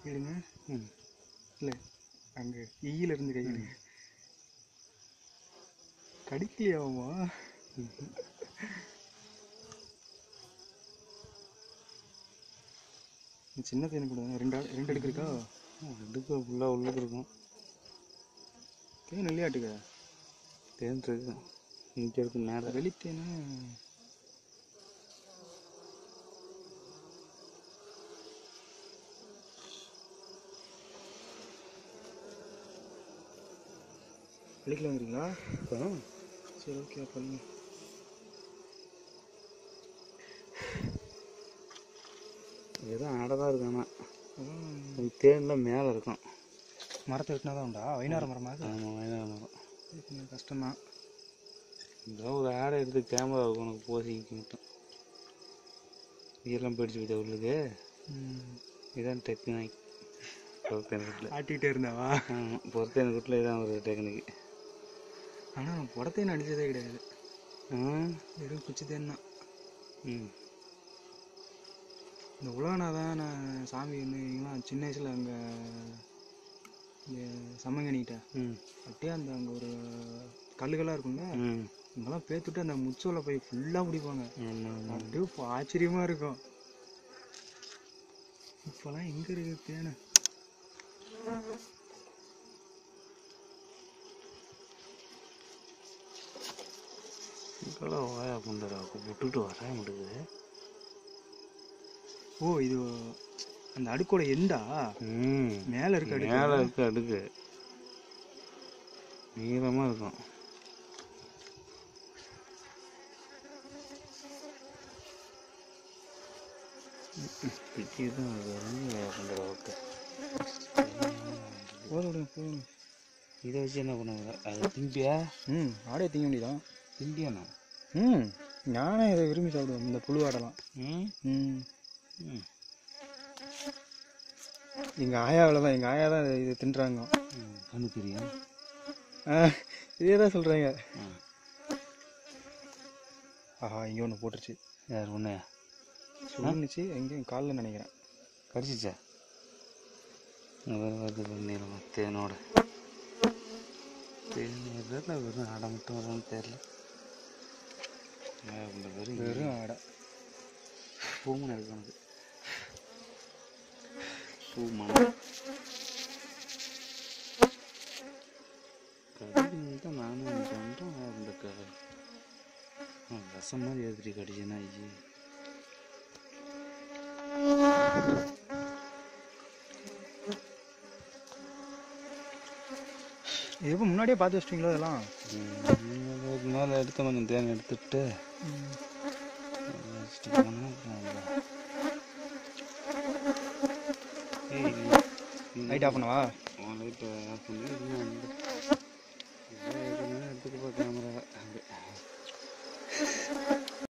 எடுங்க ம் இல்லை அங்கே ஈயில இருந்து கை எடுங்க கடிக்கலையாமா சின்ன தேன் கொடுங்க ரெண்டு ஆ- ரெண்டு அடுக்கு இருக்கா இதுக்கு ஃபுல்லாக உள்ளுக்கு இருக்கும் தேன் இல்லையாட்டுக்க தேன் இருக்கு இங்கே இருக்கு மேலே வெளித்தேனா வெளிக்கலாங்கிறீங்களா சரி ஓகே பண்ணுங்க எதுவும் ஆடை தான் இருக்கு ஆனால் அதான் தேன்லாம் மேலே இருக்கும் மரத்தை வெட்டினா தான் உண்டா வைநார மரமா அது ஆமாம் வயநாடு மரம் இது கொஞ்சம் கஷ்டம்தான் இதோ ஒரு ஆடை எடுத்து கேமரா உனக்கு போசிக்கு மட்டும் இதெல்லாம் போயிடுச்சு விஜய் உள்ளுக்கு இதான் டெக்னிக் பொறுத்தேன் வீட்டில் ஆட்டிகிட்டே இருந்தாவா ஆமாம் பொறுத்தேன் வீட்டில் இதான் ஒரு டெக்னிக் ஆனால் நான் புடத்தேன் அடித்ததே கிடையாது ஆ வெறும் குச்சி தேன் தான் ம் இந்த உலகனா தான் நான் சாமி வந்து இங்கெல்லாம் சின்ன வயசில் அங்கே சம்மங்கனிக்கிட்ட ம் அப்படியே அந்த அங்கே ஒரு கல்லுகளாக இருக்கும்ல ம் இங்கெல்லாம் பேத்துட்டு அந்த முச்சோலை போய் ஃபுல்லாக பிடிப்பாங்க ஆமாம் ஆமாம் அப்படியே இப்போ ஆச்சரியமா இருக்கும் இப்போலாம் எங்க இருக்கு தேனு இப்போலாம் வாயா கொண்டுடா விட்டுட்டு வர மாட்டேங்குது ஓ இது அந்த அடுக்கோட எண்டா ம் மேல இருக்க அடுக்கு மேலே இருக்க அடுக்கு நீளமாக இருக்கும் பிச்சு தான் அது வந்து வாயா கொண்டுடா ஓகே போதும் விடுங்க போதும் இதை வச்சு என்ன பண்ணுவாங்க அதை திம்பியா ம் ஆடையை திங்க வேண்டியதான் திம்பியாண்ணா ம் நானே இதை விரும்பி சாப்பிடுவேன் இந்த புழு ஆடலாம் ம் ம் ம் எங்கள் ஆயாவில் தான் எங்கள் ஆயா தான் இது தின்றாங்க ம் கண்ணு தெரியும் ஆ இதே தான் சொல்கிறாங்க ஆ ஆஹா இங்கே ஒன்று போட்டுருச்சு யார் ஒன்றையா சொல்லுச்சு எங்கேயும் காலில் நினைக்கிறேன் கடிச்சிச்சா வருது பண்ணிடலாம் தேனோட தேன் எதில் வெறும் அடை மட்டும் வரும்னு தெரில இந்த வெறும் வெறும் ஆடை பூமனை இருக்கு எனக்கு பூமனை கடிக்கு தான் நானும் பண்ணுறேன் இந்த க ஆ, விஷம் மாதிரி எதிரி கடிச்சுன்னா ஐயே இது எப்போ முன்னாடியே பார்த்து வச்சிட்டீங்களோ இதெல்லாம் அதுக்கு மேலே எடுத்து கொஞ்சம் தேன் எடுத்துட்டு வச்சுட்டு போனா அப்புறம் அந்த- ஏய், நீ- லைட் ஆஃப் பண்ணவா உன் லைட்டை ஆஃப் பண்ணி இன்னும் வந்து இதெல்லாம் ஏற்கனவே எடுத்துக்கப்போ கேமரா